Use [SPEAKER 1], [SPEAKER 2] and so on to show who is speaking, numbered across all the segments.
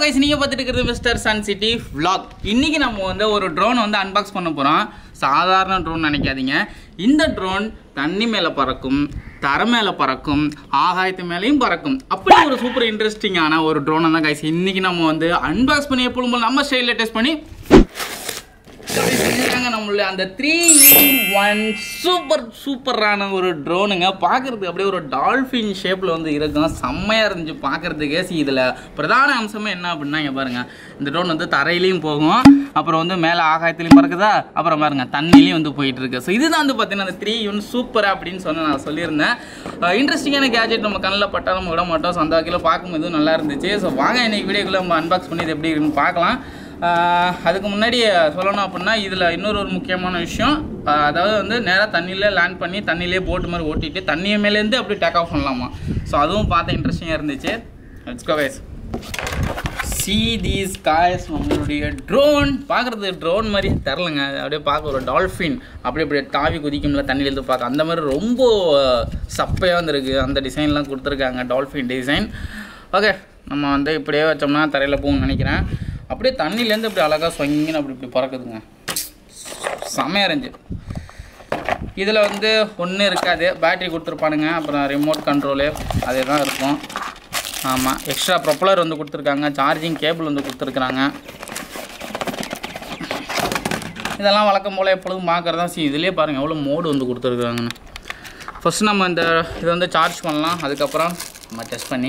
[SPEAKER 1] Guys நீங்கள் பார்த்துட்டு இருக்கிறது மிஸ்டர் சன் சிட்டி vlog இன்னைக்கு நம்ம வந்து ஒரு ட்ரோன் வந்து அன்பாக்ஸ் பண்ண போகிறோம் சாதாரண ட்ரோன் நினைக்காதீங்க இந்த ட்ரோன் தண்ணி மேலே பறக்கும் தர மேலே பறக்கும் ஆகாயத்து மேலேயும் பறக்கும் அப்படி ஒரு சூப்பர் இன்ட்ரெஸ்டிங்கான ஒரு ட்ரோனை தான் கைஸ் இன்னைக்கு நம்ம வந்து அன்பாக்ஸ் பண்ணி எப்பொழுதும் போல நம்ம ஸ்டைலில் டெஸ்ட் பண்ணி செஞ்சுருக்காங்க நம்மள அந்த த்ரீ ஒன் சூப்பர் சூப்பரான ஒரு ட்ரோனுங்க பார்க்குறதுக்கு அப்படியே ஒரு டால்ஃபின் ஷேப்பில் வந்து இருக்கும் செம்மையாக இருந்துச்சு பார்க்குறதுக்கே சி இதில் பிரதான அம்சமே என்ன அப்படின்னா இங்கே பாருங்க இந்த ட்ரோன் வந்து தரையிலையும் போகும் அப்புறம் வந்து மேலே ஆகாயத்துலையும் பறக்குதா அப்புறம் பாருங்க தண்ணிலையும் வந்து போயிட்டு இருக்கு ஸோ இதுதான் வந்து பார்த்தீங்கன்னா அந்த த்ரீ ஒன் சூப்பர் அப்படின்னு சொன்ன நான் சொல்லியிருந்தேன் இன்ட்ரெஸ்டிங்கான கேஜெட் நம்ம கண்ணில் பட்டால் நம்ம விட மாட்டோம் ஸோ அந்த வகையில் பார்க்கும்போது நல்லா இருந்துச்சு ஸோ வாங்க இன்னைக்கு வீடியோக்குள்ளே நம்ம அன்பாக்ஸ் பண்ணி இது எப்படி இருக்குன்னு பார்க்கலாம் ஆஹ் அதுக்கு முன்னாடி சொல்லணும் அப்படின்னா இதில் இன்னொரு ஒரு முக்கியமான விஷயம் ஆஹ் அதாவது வந்து நேராக தண்ணியிலே லேண்ட் பண்ணி தண்ணியிலே போட்டு மாதிரி ஓட்டிட்டு தண்ணியை மேலேருந்து அப்படி டேக் ஆஃப் பண்ணலாமா ஸோ அதுவும் பார்த்து இன்ட்ரெஸ்டிங்காக இருந்துச்சு let's go guys see these guys நம்மளுடைய ட்ரோன் பார்க்குறது ட்ரோன் மாதிரி தெரிலங்க அது அப்படியே பார்க்க ஒரு டால்ஃபின் அப்படியே அப்படியே தாவி குதிக்கும்ல தண்ணியிலேருந்து பார்க்க அந்த மாதிரி ரொம்ப சப்பையாக வந்துருக்கு அந்த டிசைன்லாம் கொடுத்துருக்காங்க டால்ஃபின் டிசைன் ஓகே நம்ம வந்து இப்படியே வச்சோம்னா தரையில் போகும்னு நினைக்கிறேன் அப்படியே தண்ணியிலேருந்து இப்படி அழகாக சொங்கின்னு அப்படி இப்படி பறக்குதுங்க செமையாக இருந்துச்சு இதில் வந்து ஒன்றும் இருக்காது பேட்டரி கொடுத்துருப்பானுங்க அப்புறம் ரிமோட் கண்ட்ரோலு அதே தான் இருக்கும் ஆமாம் எக்ஸ்ட்ரா ப்ரொப்பலர் வந்து கொடுத்துருக்காங்க சார்ஜிங் கேபிள் வந்து கொடுத்துருக்குறாங்க இதெல்லாம் வழக்கம் போல் எப்பொழுதும் பார்க்குறது தான் சி இதுலேயே பாருங்கள் எவ்வளோ மோடு வந்து கொடுத்துருக்குறாங்கன்னு ஃபஸ்ட்டு நம்ம இந்த இதை வந்து சார்ஜ் பண்ணலாம் அதுக்கப்புறம் நம்ம டெஸ்ட் பண்ணி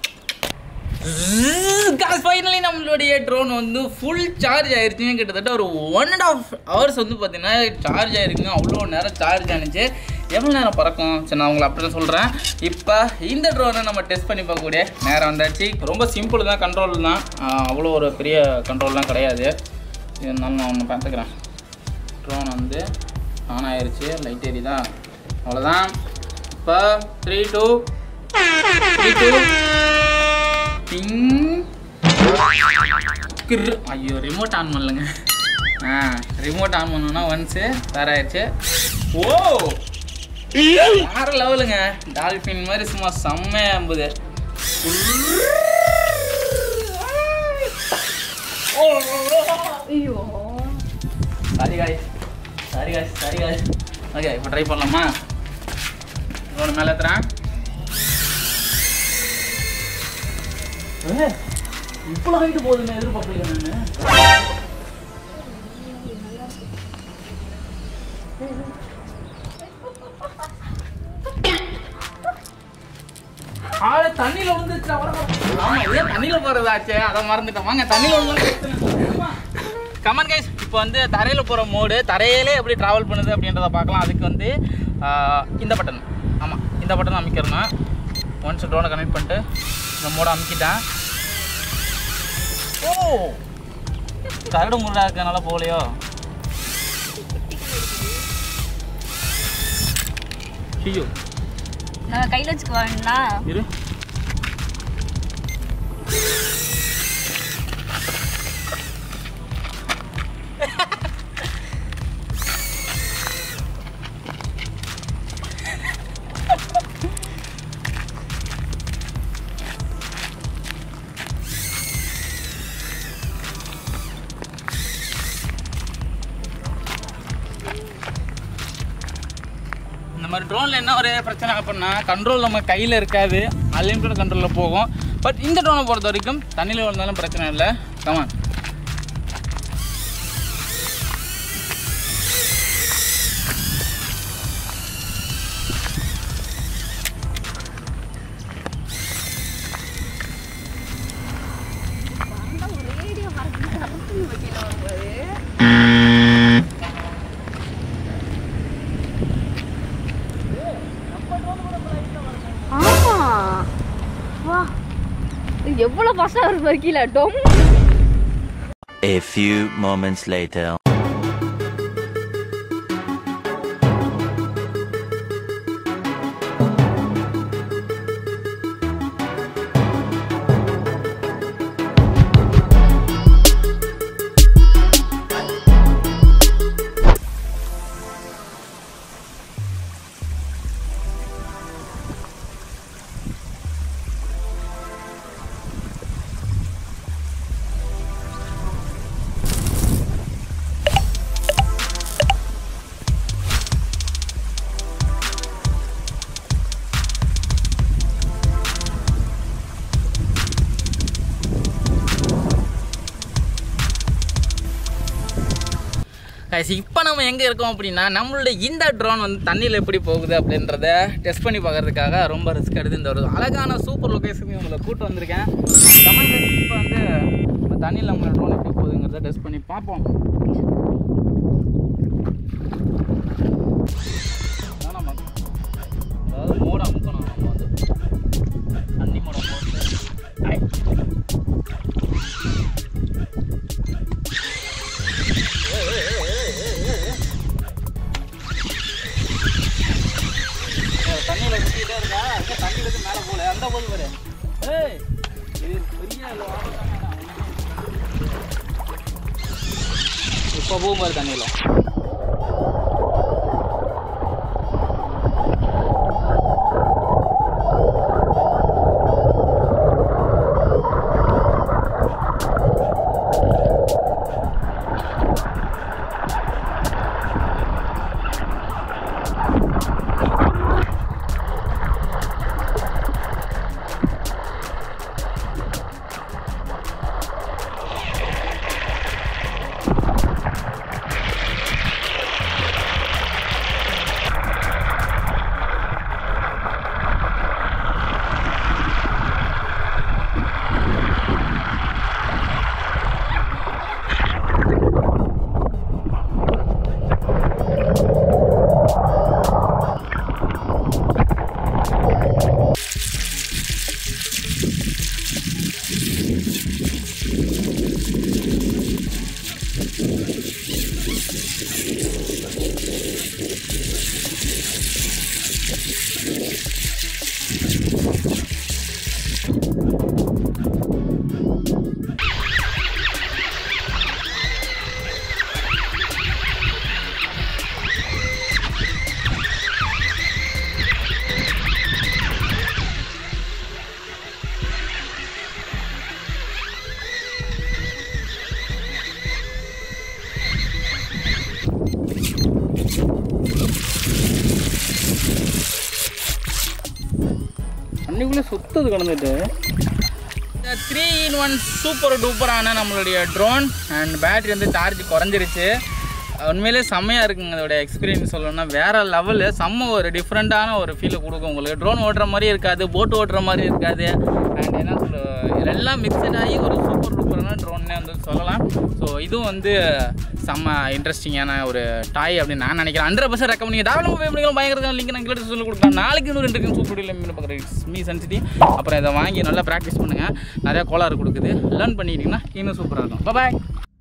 [SPEAKER 1] ஃபைனலி நம்மளுடைய ட்ரோன் வந்து ஃபுல் சார்ஜ் ஆயிருச்சுங்க கிட்டத்தட்ட ஒரு ஒன் அண்ட் ஆஃப் ஹவர்ஸ் வந்து பார்த்தீங்கன்னா சார்ஜ் ஆயிருக்குங்க அவ்வளோ நேரம் சார்ஜ் ஆனிச்சு எவ்வளோ நேரம் பறக்கும் சரி நான் உங்களை அப்படி தான் சொல்கிறேன் இப்போ இந்த ட்ரோனை நம்ம டெஸ்ட் பண்ணி பார்க்கக்கூடிய நேரம் வந்தாச்சு ரொம்ப சிம்பிள் தான் கண்ட்ரோல் தான் ஆஹ் அவ்வளோ ஒரு பெரிய கண்ட்ரோல்லாம் கிடையாது இருந்தாலும் நான் ஒன்று பார்த்துக்கிறேன் ட்ரோன் வந்து ஆன் ஆயிருச்சு லைட் எரியுதா அவ்வளோதான் இப்போ த்ரீ டூ த்ரீ டூ டிங் கிர் ஐயோ ரிமோட் ஆன் பண்ணலங்க ஆ ரிமோட் ஆன் பண்ணோன்னா ஒன்ஸு வேற ஆயிடுச்சு ஓ வேற லெவலுங்க டால்ஃபின் மாதிரி சும்மா செம்மையா இருந்தது
[SPEAKER 2] ஐயோ
[SPEAKER 1] சாரி காய் சாரி காய் சாரி காய் ஓகே இப்போ ட்ரை பண்ணலாமா இன்னொன்று மேலே ஏற்றுறேன் இவ்வளோ ஹைட்டு போகுதுன்னு எதிர்பார்க்கல நான் ஆளு தண்ணியில விழுந்துருச்சு ஆமா இதே தண்ணியில போறதாச்சே அதை மறந்துட்டோம் வாங்க தண்ணியில விழுந்து கமன் கைஸ் இப்போ வந்து தரையில் போகிற மோடு தரையிலே எப்படி ட்ராவல் பண்ணுது அப்படின்றத பார்க்கலாம் அதுக்கு வந்து ஆஹ், இந்த பட்டன் ஆமாம் இந்த பட்டன் அமைக்கிறேன்னா ஒன்ஸ் ட்ரோனை கனெக்ட் பண்ணிட்டு இந்த மோடை அமைக்கிட்டேன் ஓ கரடு முருடா இருக்கனால போகலையோ ஐயோ
[SPEAKER 2] நான் கையில் வச்சுக்க வேண்டாம்
[SPEAKER 1] இரு இந்த மாதிரி ட்ரோனில் என்ன ஒரு பிரச்சனை அப்படின்னா கண்ட்ரோல் நம்ம கையில் இருக்காது அன்லிமிட்டட் கண்ட்ரோலில் போகும் பட் இந்த ட்ரோனை பொறுத்த வரைக்கும் தண்ணியில் விழுந்தாலும் பிரச்சனை இல்லை கமான்
[SPEAKER 2] ஆமா வா இது எவ்வளவு பாசா இருக்கு கீழே டொம்
[SPEAKER 3] A few moments later.
[SPEAKER 1] guys இப்போ நம்ம எங்கே இருக்கோம் அப்படின்னா நம்மளுடைய இந்த ட்ரோன் வந்து தண்ணியில் எப்படி போகுது அப்படின்றத டெஸ்ட் பண்ணி பார்க்கறதுக்காக ரொம்ப ரிஸ்க் எடுத்து இந்த ஒரு அழகான சூப்பர் லொக்கேஷனுக்கு உங்களை கூட்டு வந்திருக்கேன் கமெண்ட் இப்போ வந்து நம்ம தண்ணியில் நம்மளோட ட்ரோன் எப்படி போகுதுங்கிறத டெஸ்ட் பண்ணி பார்ப்போம் அதான் நம்ம அதாவது மோட அமுக்கணும் நம்ம வந்து தண்ணி மோட போட்டு ஐ. ஏய், தண்ணியில சுத்திட்டே இருக்கா அங்க தண்ணியில இருந்து மேல போல அந்த போது பாரு ஏய் இது பெரிய இதுல வாழத்தானே நான் இப்ப போகும் பாரு தண்ணியில தண்ணிக்குள்ளே சுத்தது கிடந்துட்டு இந்த த்ரீ இன் ஒன் சூப்பர் டூப்பரான நம்மளுடைய ட்ரோன் அண்ட் பேட்டரி வந்து சார்ஜ் குறைஞ்சிருச்சு உண்மையிலே செம்மையாக இருக்குங்க அதோட எக்ஸ்பீரியன்ஸ் சொல்லணும்னா வேறு லெவலு செம்ம ஒரு டிஃப்ரெண்ட்டான ஒரு ஃபீலை கொடுக்கும் உங்களுக்கு ட்ரோன் ஓட்டுற மாதிரி இருக்காது போட் ஓட்டுற மாதிரி இருக்காது அண்ட் என்ன சொல்ல எல்லாம் மிக்சட் ஆகி ஒரு சூப்பர் டூப்பரான ட்ரோன்னே வந்து சொல்லலாம் ஸோ இதுவும் வந்து செம்ம இன்ட்ரெஸ்டிங்கான ஒரு டாய் அப்படின்னு நான் நினைக்கிறேன் ஹண்ட்ரட் பர்சன்ட் ரெக்கமெண்ட் நீங்கள் தாராளமாக போய் பண்ணிக்கலாம் பயங்கர லிங்க் நான் கிட்ட சொல்லி கொடுக்கலாம் நாளைக்கு இன்னொரு ரெண்டு சூப்பர் டீல் மீன் பார்க்குறேன் மீ சென்சிட்டி அப்புறம் இதை வாங்கி நல்லா ப்ராக்டிஸ் பண்ணுங்கள் நிறையா கோளாறு கொடுக்குது லேர்ன் பண்ணிக்கிட்டிங்கன்னா இன்னும் சூப்பராக இருக்கும் பாய்